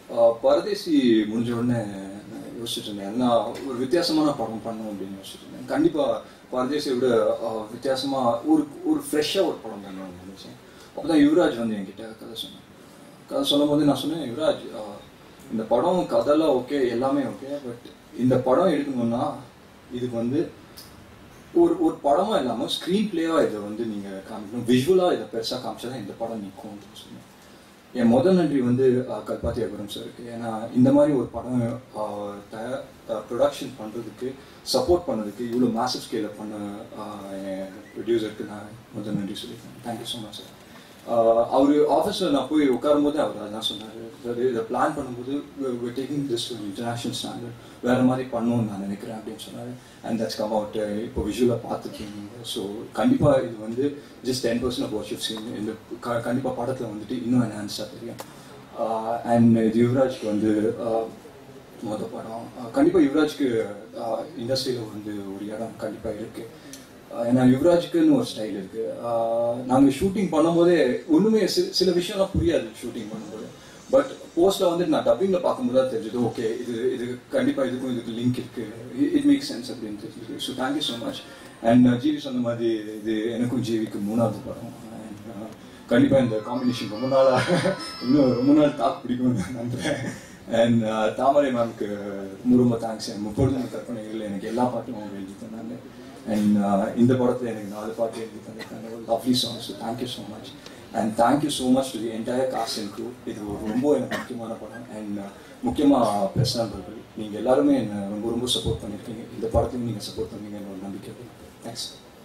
ஆஹ் பரதேசி முடிஞ்ச உடனே நான் யோசிச்சுட்டு இருந்தேன் என்ன ஒரு வித்தியாசமான படம் பண்ணணும் அப்படின்னு யோசிச்சுட்டு இருந்தேன் கண்டிப்பாக பரதேசியை விட ஆஹ் வித்தியாசமா ஒரு ஒரு ஃப்ரெஷ்ஷாக ஒரு படம் பண்ணணும்னு நினைச்சேன் அப்பதான் யுவராஜ் வந்து என்கிட்ட கதை சொன்னான் கதை சொல்லும்போது நான் சொன்னேன் யுவராஜ் ஆஹ் இந்த படம் கதைலாம் ஓகே எல்லாமே ஓகே பட் இந்த படம் எடுக்கணும்னா இதுக்கு வந்து ஒரு ஒரு படமா இல்லாம ஸ்க்ரீன் பிளேவா இதை வந்து நீங்க காமிக்கணும் விஷுவலா இதை பெருசா காமிச்சா தான் இந்த படம் நிற்கும் அப்படின்னு சொன்னேன் என் முதல் நன்றி வந்து அஹ், கல்பாத்தி அபுரம் சாருக்கு ஏன்னா இந்த மாதிரி ஒரு படம் ப்ரொடக்ஷன் பண்றதுக்கு சப்போர்ட் பண்ணதுக்கு இவ்வளோ மேசிவ் ஸ்கேல பண்ண அஹ், என் ப்ரொடியூசருக்கு நான் முதல் நன்றி சொல்லியிருக்கேன் தேங்க்யூ ஸோ மச் சார் அவர் ஆஃபீஸில் நான் போய் உட்காரும் போது அவர் அதான் சொன்னார் இதை பிளான் பண்ணும்போது taking this to international standard வேறு மாதிரி பண்ணணும்னு நான் நினைக்கிறேன் அப்படின்னு சொன்னார் அண்ட் தட்ஸ் கம் அவுட் இப்போ விஷுவலாக பார்த்துருக்கீங்க ஸோ கண்டிப்பாக இது வந்து just ten percent of what's seen இந்த க கண்டிப்பாக படத்தில் வந்துட்டு இன்னும் என்ஹான்ஸாக தெரியும் அண்ட் இது யுவராஜ்க்கு வந்து ஆஹ், மொத படம் ஆஹ், கண்டிப்பா யுவராஜ்க்கு இண்டஸ்ட்ரியில வந்து ஒரு இடம் கண்டிப்பா இருக்கு ஆஹ், ஏன்னா யுவராஜுக்குன்னு ஒரு ஸ்டைல் இருக்கு ஆஹ், நாங்க ஷூட்டிங் பண்ணும்போதே ஒண்ணுமே சி- சில விஷயம்லாம் புரியாது ஷூட்டிங் பண்ணும்போது பட் போஸ்ட்ல வந்து நான் டப்பிங்ல பார்க்கும்போது தான் தெரிஞ்சது ஓகே இது இது கண்டிப்பா இதுக்கும் இதுக்கு லிங்க் இருக்கு இட் மேக் சென்ஸ் அப்படின்னு தெரிஞ்சது so thank you so much and GV சொன்ன மாதிரி இது எனக்கும் ஜிவிக்கு மூணாவது படம் And, ஆஹ், கண்டிப்பா இந்த காம்பினேஷன் ரொம்ப நாளா இன்னும் ரொம்ப நாள் தாக்கு பிடிக்கும்னு நான் நம்புறேன் அண்ட் தாமரை மேம்க்கு ரொம்ப ரொம்ப தேங்க்ஸ் என் முப்பொழுது கற்பனைகள் எனக்கு எல்லா பாட்டும் அவங்க எழுதி தந்தாங்க அண்ட் இந்த படத்தில் எனக்கு நாலு பாட்டு எழுதி தந்திருக்காங்க lovely song so thank you so much and thank you so much to the entire cast and crew இது ஒரு ரொம்ப எனக்கு முக்கியமான படம் அண்ட் முக்கியமாக பிரஸ் நண்பர்கள் நீங்கள் எல்லாருமே என்னை ரொம்ப ரொம்ப சப்போர்ட் பண்ணியிருக்கீங்க இந்த படத்தையும் நீங்கள் சப்போர்ட் பண்ணுவீங்கன்னு ஒரு நம்பிக்கை தேங்க்ஸ்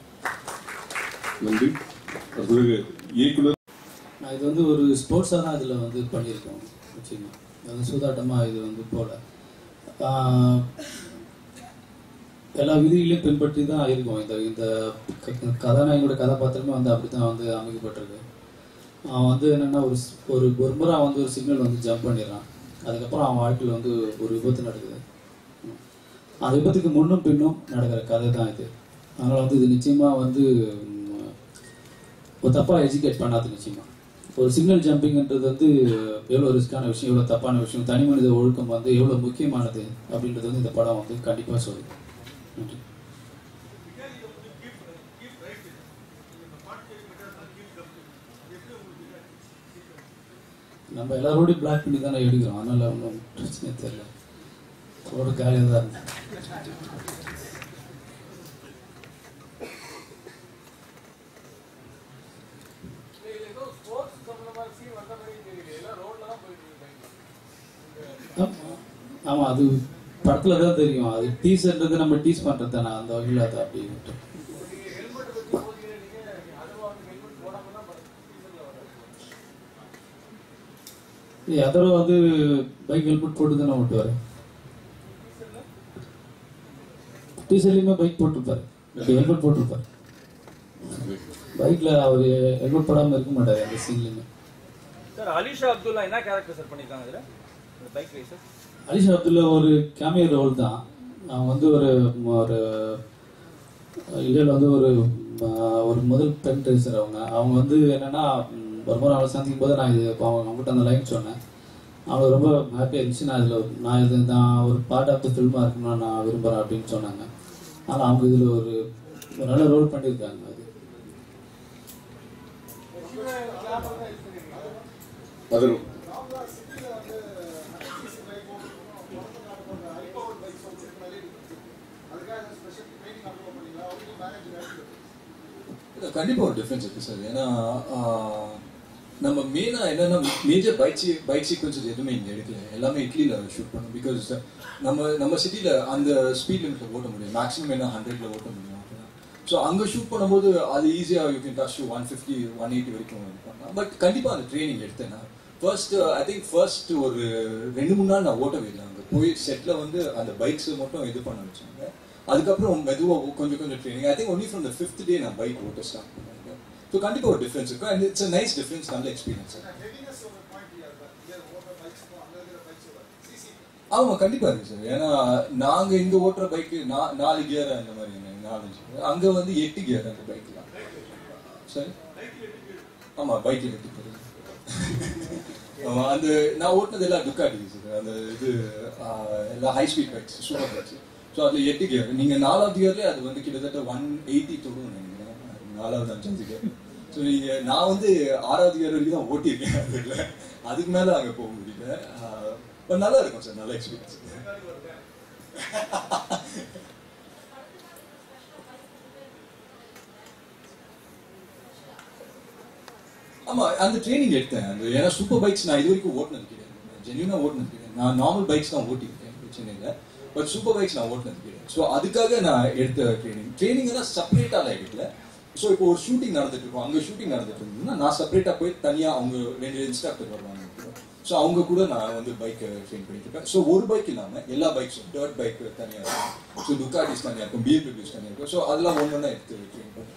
நன்றி அடுத்தது இயக்குனர் நான் இது வந்து ஒரு ஸ்போர்ட்ஸாக தான் இதில் வந்து பண்ணியிருக்கோம் வச்சுக்கோங்க அது வந்து சூதாட்டமாக இது வந்து போல ஆஹ் எல்லா விதிகளையும் பின்பற்றி தான் இருக்கும் இந்த இந்த க- கதாநாயகனோட கதாபாத்திரமே வந்து அப்படி தான் வந்து அமைக்கப்பட்டிருக்கு அவன் வந்து என்னென்னா ஒரு ஸ்- ஒரு ஒரு முறை அவன் வந்து ஒரு சிக்னல் வந்து ஜம்ப் பண்ணிடுறான் அதுக்கப்புறம் அவன் வாழ்க்கையில் வந்து ஒரு விபத்து நடக்குது அந்த விபத்துக்கு முன்னும் பின்னும் நடக்கிற கதை தான் இது அதனால் வந்து இது நிச்சயமாக வந்து ம், ஒரு தப்பாக எஜுகேட் பண்ணாது நிச்சயமா ஒரு சிக்னல் ஜம்பிங்ன்றது வந்து எவ்வளோ ரிஸ்க்கான விஷயம் எவ்வளோ தப்பான விஷயம் தனி மனித ஒழுக்கம் வந்து எவ்வளோ முக்கியமானது அப்படின்றது வந்து இந்த படம் வந்து கண்டிப்பாக சொல்லுது நன்றி நம்ம எல்லாரோடையும் பிளாக் பண்ணி தானே எடுக்கிறோம் அதனால ஒன்றும் பிரச்சனையே தெரியல ஒரு காரியம் தான் இருக்கு. ஆமா. ஆமா அது படத்துல தான் தெரியும் அது டீஸ்ன்றது நம்ம டீஸ் பண்றது தானே அந்த வகையில் அது அப்படி விட்டு அதோட வந்து பைக் ஹெல்மெட் போட்டு தானே ஓட்டுவாரு டீசர்லையுமே பைக் போட்டிருப்பாரு ஹெல்மெட் போட்டிருப்பாரு பைக்ல அவர் ஹெல்மெட் போடாம இருக்க மாட்டாரு அந்த சீன்லயுமே சார் அலிஷா அப்துல்லா என்ன கேரக்டர் சார் பண்ணிருக்காங்க இதுல பைக் ரேசர் அலிஷா அப்துல்லா ஒரு கேமியோ ரோல் தான் அவங்க வந்து ஒரு ஒரு இந்தியாவில் வந்து ஒரு ம- ஒரு முதல் பெண் ரேசர் அவங்க அவங்க வந்து என்னன்னா ம், ஒரு முறை அவளை சந்திக்கும் போது நான் இது இப்போ அவங்க அவங்ககிட்ட அந்த லைன் சொன்னேன் அவங்களுக்கு ரொம்ப ஹாப்பியாக இருந்துச்சு நான் இதில் நான் இது நான் ஒரு பார்ட் ஆஃப் த ஃபில்மாக இருக்கணும்னு நான் விரும்புகிறேன் அப்படின்னு சொன்னாங்க ஆனால் அவங்க இதில் ஒரு ஒரு நல்ல ரோல் பண்ணியிருக்காங்க அது அதில் இல்ல, கண்டிப்பா ஒரு டிஃபரன்ஸ் இருக்கு சார் ஏன்னா ஆஹ், நம்ம மெயினா என்னன்னா மேஜர் பைக் சீ பைக் சீக்வன்சஸ் எதுவுமே இங்க எடுக்கல எல்லாமே இட்லியில ஷூட் பண்ணோம் பிகாஸ் நம்ம நம்ம சிட்டில அந்த ஸ்பீட் லிமிட்ல ஓட்ட முடியும் மேக்ஸிமம் என்ன ஹண்ட்ரட்ல ஓட்ட முடியும் ஸோ அங்க ஷூட் பண்ணும்போது அது ஈஸியா you can touch one fifty one eighty வரைக்கும் இது பண்ணலாம் பட் கண்டிப்பா அந்த ட்ரைனிங் எடுத்தேன் நான் ஃபர்ஸ்ட் ஐ திங்க் ஃபர்ஸ்ட் ஒரு ரெண்டு மூணு நாள் நான் ஓட்டவே இல்லை அங்கே போய் செட்டில் வந்து அந்த பைக்ஸ் மட்டும் இது பண்ண வச்சாங்க அதுக்கப்புறம் மெதுவாக கொஞ்சம் கொஞ்சம் training I think only from the fifth day நான் பைக் ஓட்ட ஸ்டார்ட் பண்ணேன் ஸோ கண்டிப்பாக ஒரு டிஃப்ரென்ஸ் இருக்கும் அண்ட் இட்ஸ் நைஸ் டிஃப்ரென்ஸ் நல்ல எக்ஸ்பீரியன்ஸ் ஆமா கண்டிப்பா இருக்கு சார் ஏன்னா நாங்க இங்க ஓட்டுற பைக் நாலு கியர் அந்த மாதிரி நாலஞ்சு அங்க வந்து எட்டு கியர் அந்த பைக்லாம் சரி ஆமா பைக்ல எட்டு பேர் ஆமா, அந்த நான் ஓட்டினது எல்லாம் துக்காடி சார் அந்த இது ஆஹ், எல்லாம் high speed bikes super bikes so அதில் எட்டு கியர் நீங்கள் நாலாவது கியர்லேயே அது வந்து கிட்டத்தட்ட ஒன் எயிட்டி தொடும் நினைக்கிறேன் நாலாவது அஞ்சாவது கியர் ஸோ நீங்கள் நான் வந்து ஆறாவது கியர் வரைக்கும் தான் ஓட்டியிருக்கேன் அதில் அதுக்கு மேலே அங்கே போக முடியல பட் நல்லா இருக்கும் சார் நல்ல எக்ஸ்பீரியன்ஸ் ஆமா அந்த ட்ரைனிங் எடுத்தேன் அந்த ஏன்னா சூப்பர் பைக்ஸ் நான் இது வரைக்கும் ஓட்டினது கிடையாது ஜென்யூனா ஓட்டினது கிடையாது நான் நார்மல் பைக்ஸ் தான் ஓட்டியிருக்கேன் பிரச்சனையில் பட் சூப்பர் பைக்ஸ் நான் ஓட்டினது கிடையாது ஸோ அதுக்காக நான் எடுத்த ட்ரைனிங் ட்ரைனிங் எல்லாம் செப்பரேட்டாக எடுக்கல ஸோ இப்போ ஒரு ஷூட்டிங் நடந்துட்டு இருக்கும் அங்கே ஷூட்டிங் நடந்துட்டு இருந்ததுன்னா நான் செப்பரேட்டாக போய் தனியாக அவங்க ரெண்டு இன்ஸ்ட்ரக்டர் வருவாங்க ஸோ அவங்க கூட நான் வந்து பைக்கை ட்ரெயின் பண்ணிட்டு இருக்கேன் ஸோ ஒரு பைக் இல்லாமல் எல்லா பைக்ஸும் டர்ட் பைக் தனியாக இருக்கும் ஸோ துக்காட்டிஸ் தனியாக இருக்கும் பிஎம்டபிள்யூஸ் தனியாக இருக்கும் ஸோ அதெல்லாம் ஒன்று ஒன்றா எடுத்து ட்ரெயின் பண்ணிருக்கேன்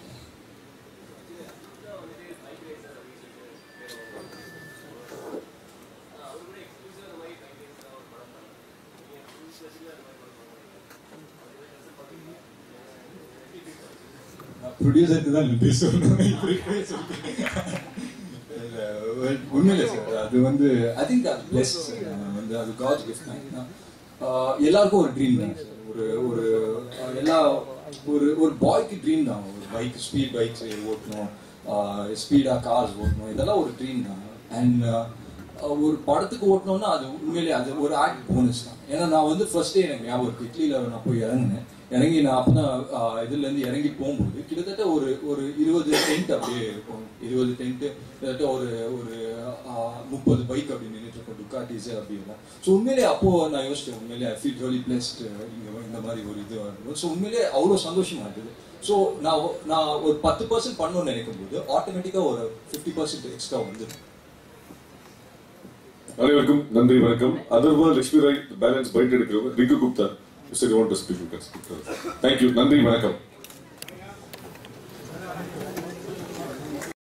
ப்ரொடியூசருக்கு தான் நன்றி சொல்லணும் இப்படி பேசுறதுக்கு. இல்ல, well, உண்மையில சார் அது வந்து ஐ திங்க் அது பிளஸ் வந்து அது காட் கிஃப்ட் எல்லாருக்கும் ஒரு ட்ரீம் தான் சார் ஒரு ஒரு ஆஹ், எல்லா ஒரு ஒரு பாய்க்கு ட்ரீம் தான் ஒரு பைக் ஸ்பீட் பைக்ஸ் ஓட்டணும் ஸ்பீடாக கார்ஸ் ஓட்டணும் இதெல்லாம் ஒரு ட்ரீம் தான் அண்ட் ஒரு படத்துக்கு ஓட்டணும்னா அது உண்மையிலே அது ஒரு ஆக்ட் போனஸ் தான் ஏன்னா நான் வந்து ஃபர்ஸ்ட் டே எனக்கு ஞாபகம் இருக்கு இட்லியில் நான் போய் இறங்கினேன் இறங்கி நான் அப்பதான் ஆஹ், இதுல இருந்து இறங்கி போகும்போது கிட்டத்தட்ட ஒரு ஒரு இருபது டென்ட் அப்படியே இருக்கும் இருபது டென்ட் கிட்டத்தட்ட ஒரு ஒரு ஆஹ், முப்பது பைக் அப்படி நின்றுட்டு இருக்கும் டுக்காட்டிஸ் அப்படின்னா ஸோ உண்மையிலே அப்போ நான் யோசிச்சேன் உண்மையிலே ஐ ஃபீல் ரியலி பிளஸ்ட் இங்க இந்த மாதிரி ஒரு இது இருக்கும் ஸோ உண்மையிலே அவ்வளோ சந்தோஷமா இருந்தது ஸோ நான் ஒ- நான் ஒரு பத்து பர்சன்ட் பண்ணணும்னு நினைக்கும் போது ஆட்டோமேட்டிக்காக ஒரு ஃபிஃப்டி பர்சன்ட் எக்ஸ்ட்ரா வந்துடும் அனைவருக்கும் நன்றி வணக்கம் அதர்வா லட்சுமி ராய் பேலன்ஸ் பைட் எடுக்கிறவங்க Rinku Gupta mister you want to speak you can speak thank you நன்றி வணக்கம்